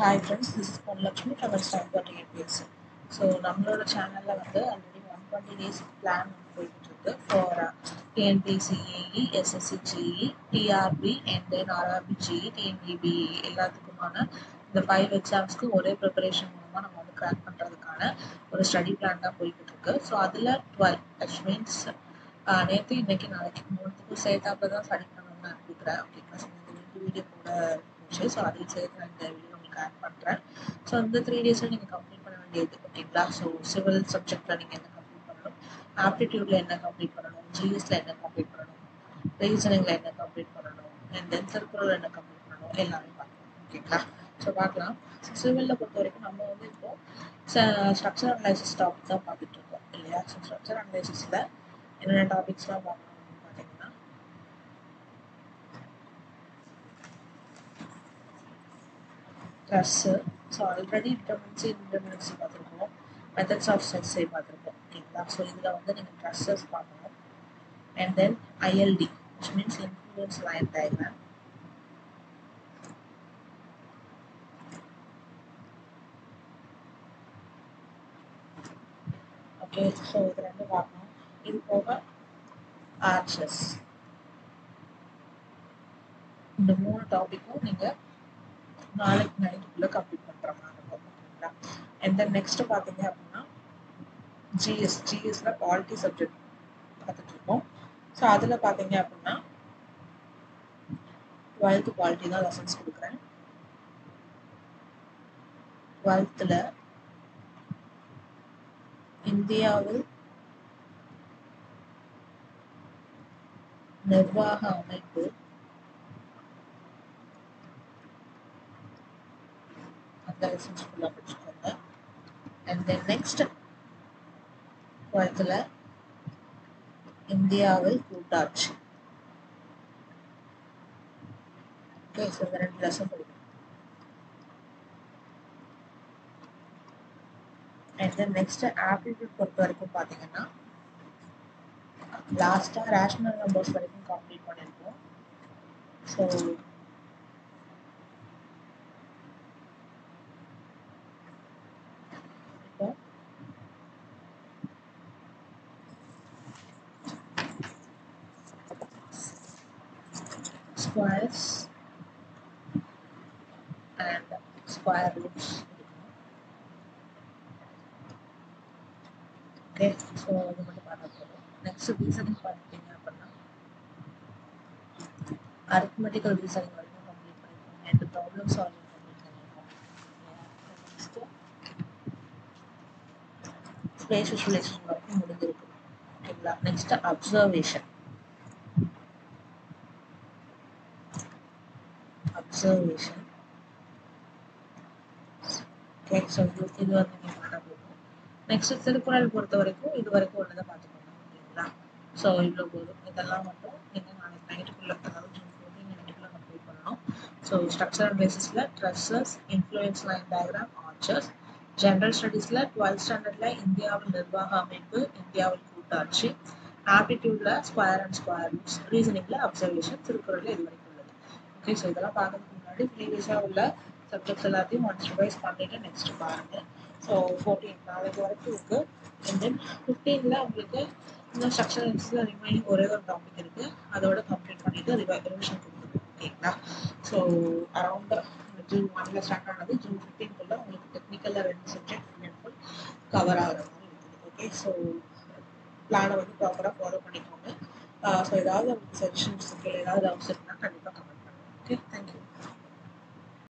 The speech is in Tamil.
hi friends this is Ponlakshmi from stock dot ABS so நம்மளோட சேனலில் வந்து already one twenty days plan போய்கிட்டு இருக்கு for TNPSC AE SSC JE TRB and then RRB JE TNPPA எல்லாத்துக்குமான இந்த ஃபைவ் எக்ஸாம்ஸ்க்கு ஒரே ப்ரிப்பரேஷன் மூலமாக நம்ம வந்து கிராக் பண்ணுறதுக்கான ஒரு ஸ்டடி பிளான் தான் போய்கிட்டு இருக்கு ஸோ அதில் டுவெல் விச் மீன்ஸ் நேற்று இன்னைக்கு நாளைக்கு மூணுத்துக்கும் சேர்த்தாப்புல தான் ஸ்டடி பண்ணணும்னு நான் இருக்கிறேன் ஓகேங்களா ஸோ இந்த ரெண்டு வீடியோ கூட இருந்துச்சு ஸோ அதையும் சேர்த்து நான் இந்த வீடியோ உங்களுக்கு ஆட் பண்ணுறேன் ஸோ இந்த த்ரீ டேஸில் நீங்கள் கம்ப்ளீட் பண்ண வேண்டியது ஓகேங்களா ஸோ சிவில் சப்ஜெக்டில் நீங்கள் என்ன கம்ப்ளீட் பண்ணணும் ஆப்டிடியூடில் என்ன கம்ப்ளீட் பண்ணணும் ஜிஎஸ்ல என்ன கம்ப்ளீட் பண்ணணும் ரீசனிங்கில் என்ன கம்ப்ளீட் பண்ணணும் அண்ட் தென் திருக்குறள் என்ன கம்ப்ளீட் பண்ணணும் எல்லாமே பார்க்கலாம் ஓகேங்களா ஸோ பார்க்கலாம் ஸோ சிவிலில் பொறுத்த வரைக்கும் நம்ம வந்து இப்போ ஸ்ட்ரக்சர் அனலைசிஸ் டாபிக் தான் பார்த்துட்டு இருக்கோம் இல்லையா ஸோ ஸ்ட்ரக்சர் அனலைசிஸில் என்னென்ன டாபிக்ஸ்லாம் பார்க்கணும் அப்படின்னு பார்த்தீங்கன்னா truss so already determinacy indeterminacy பார்த்துருக்கோம் மெத்தட்ஸ் ஆஃப் செக்ஸை பார்த்துருக்கோம் ஓகேங்களா ஸோ இதில் வந்து நீங்கள் ட்ரெஸ்ஸஸ் பார்க்கணும் and then ILD which means influence line diagram okay so இது ரெண்டு பார்க்கணும் இது போக ஆர்ச்சஸ் இந்த மூணு டாபிக்கும் நீங்கள் நாளைக்கு நைட்டுக்குள்ளே கம்ப்ளீட் பண்ணுற மாதிரி இருக்கும் ஓகேங்களா அண்ட் தென் நெக்ஸ்ட் பார்த்தீங்க அப்படின்னா ஜிஎஸ் ஜிஎஸ்ல பாலிட்டி சப்ஜெக்ட் பார்த்துட்டு இருக்கோம் ஸோ அதில் பார்த்தீங்க அப்படின்னா டுவெல்த்து குவாலிட்டி தான் லெசன்ஸ் கொடுக்குறேன் டுவெல்த்தில் இந்தியாவில் நிர்வாக அமைப்பு அந்த லெசன்ஸ் ஃபுல்லாக படிச்சுக்கோங்க அண்ட் தென் நெக்ஸ்ட் டுவெல்த்தில் இந்தியாவில் கூட்டாட்சி ஓகே ஸோ இந்த ரெண்டு லெசன் படிக்கணும் அண்ட் தென் நெக்ஸ்ட் ஆப்டிடியூட் பொறுத்த வரைக்கும் பார்த்தீங்கன்னா லாஸ்ட்டாக ரேஷனல் நம்பர்ஸ் வரைக்கும் கம்ப்ளீட் பண்ணியிருக்கோம் ஸோ இப்போ squares and square roots okay so அது மட்டும் பார்த்தா போதும் நெக்ஸ்ட் ரீசனிங் பார்த்துட்டீங்க அப்படின்னா அரித்மெட்டிக்கல் ரீசனிங் வரைக்கும் கம்ப்ளீட் பண்ணிருக்கோம் அண்ட் ப்ராப்ளம் சால்விங் கம்ப்ளீட் பண்ணிருக்கோம் நெக்ஸ்ட் ஸ்பேஸ் விஷுவலைசேஷன் வரைக்கும் முடிஞ்சிருக்கு ஓகேங்களா next observation observation okay so இது இது வந்து நீங்கள் பண்ண போதும் நெக்ஸ்ட் திருக்குறள் பொறுத்த வரைக்கும் இது வரைக்கும் உள்ளதை பார்த்துக்கோங்க ஓகேங்களா ஸோ இவ்வளோ போதும் இதெல்லாம் மட்டும் நீங்கள் நாளைக்கு நைட்டுக்குள்ளே அதாவது ஜூன் ஃபோர்டீன் நைட்டுக்குள்ளே கம்ப்ளீட் பண்ணணும் ஸோ ஸ்ட்ரக்சரல் பேசிஸில் trusses influence line diagram arches general ஸ்டடீஸில் டுவெல்த் ஸ்டாண்டர்டில் இந்தியாவில் நிர்வாக அமைப்பு இந்தியாவில் கூட்டாட்சி ஆப்டிடியூடில் ஸ்கொயர் அண்ட் ஸ்கொயர் ரூட்ஸ் ரீசனிங்கில் அப்சர்வேஷன் திருக்குறளில் இது வரைக்கும் உள்ளது ஓகே ஸோ இதெல்லாம் பார்க்கறதுக்கு முன்னாடி ப்ரீவியஸாக உள்ள சப்ஜெக்ட்ஸ் எல்லாத்தையும் ஒன்ஸ் ரிவைஸ் பண்ணிவிட்டு நெக்ஸ்ட் பாருங்கள் ஸோ ஃபோர்டீன் நாளைக்கு வரைக்கும் இருக்கு அண்ட் தென் ஃபிஃப்டீனில் உங்களுக்கு இன்னும் ஸ்ட்ரக்சர் இன்ஸில் ரிமைனிங் ஒரே ஒரு டாபிக் இருக்குது அதோட கம்ப்ளீட் பண்ணிவிட்டு ரிவை ரிவிஷன் கொடுத்துருவோம் ஓகேங்களா ஸோ அரௌண்ட் ஜூன் ஒன்ல ஸ்டார்ட் ஆனது ஜூன் ஃபிஃப்டீன்குள்ளே உங்களுக்கு டெக்னிக்கலில் ரெண்டு subject full and full cover ஆகிற மாதிரி இருக்குது ஓகே ஸோ பிளானை வந்து ப்ராப்பராக ஃபாலோ பண்ணிக்கோங்க ஸோ ஏதாவது உங்களுக்கு சஜஷன்ஸ் இருக்கு ஏதாவது டவுட்ஸ் இருக்குன்னா கண்டிப்பாக கமெண்ட் பண்ணுங்கள் ஓகே தேங்க்யூ